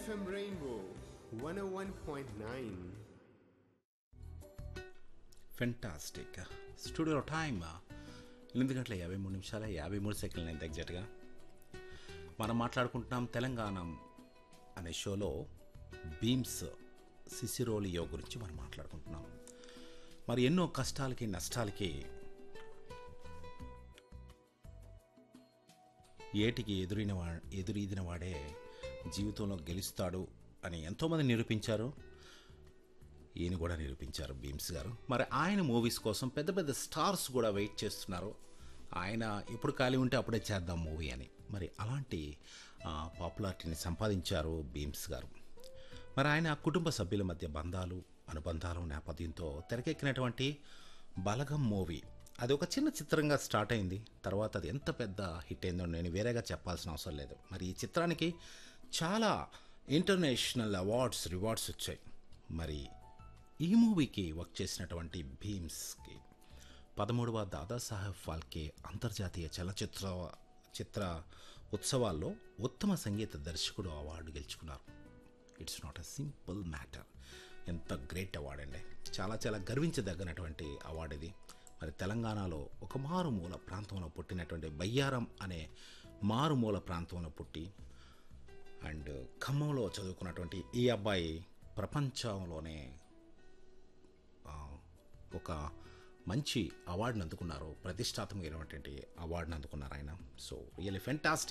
FM Rainbow 101.9. Fantastic స్టూడియోలో time ఎనిమిది గంటల యాభై మూడు నిమిషాల యాభై మూడు సెకండ్లు అయింది ఎగ్జాక్ట్గా మనం మాట్లాడుకుంటున్నాం తెలంగాణ అనే షోలో బీమ్స్ సిసిరోలియో గురించి మనం మాట్లాడుకుంటున్నాం మరి ఎన్నో కష్టాలకి నష్టాలకి ఏటికి ఎదురైన వా ఎదురీదిన వాడే జీవితంలో గెలుస్తాడు అని ఎంతోమంది నిరూపించారు ఈయన కూడా నిరూపించారు భీమ్స్ గారు మరి ఆయన మూవీస్ కోసం పెద్ద పెద్ద స్టార్స్ కూడా వెయిట్ చేస్తున్నారు ఆయన ఎప్పుడు ఖాళీ ఉంటే అప్పుడే చేద్దాం మూవీ అని మరి అలాంటి పాపులారిటీని సంపాదించారు భీమ్స్ గారు మరి ఆయన కుటుంబ సభ్యుల మధ్య బంధాలు అనుబంధాలు నేపథ్యంతో తెరకెక్కినటువంటి బలగం మూవీ అది ఒక చిన్న చిత్రంగా స్టార్ట్ అయింది తర్వాత అది ఎంత పెద్ద హిట్ అయిందో నేను వేరేగా చెప్పాల్సిన అవసరం లేదు మరి ఈ చిత్రానికి చాలా ఇంటర్నేషనల్ అవార్డ్స్ రివార్డ్స్ వచ్చాయి మరి ఈ మూవీకి వర్క్ చేసినటువంటి భీమ్స్కి పదమూడవ దాదాసాహెబ్ ఫాల్కే అంతర్జాతీయ చలచిత్ర చిత్ర ఉత్సవాల్లో ఉత్తమ సంగీత దర్శకుడు అవార్డు గెలుచుకున్నారు it's not a simple matter ఎంత గ్రేట్ అవార్డ్ అండి చాలా చాలా గర్వించదగినటువంటి అవార్డు ఇది మరి తెలంగాణలో ఒక మారుమూల ప్రాంతంలో పుట్టినటువంటి బయ్యారం అనే మారుమూల ప్రాంతంలో పుట్టి అండ్ ఖమ్మంలో చదువుకున్నటువంటి ఈ అబ్బాయి ప్రపంచంలోనే ఆ, ఒక మంచి అవార్డుని అందుకున్నారు ప్రతిష్టాత్మకమైనటువంటి అవార్డుని అందుకున్నారు ఆయన సో రియల్లీ ఫెంటాస్టిక్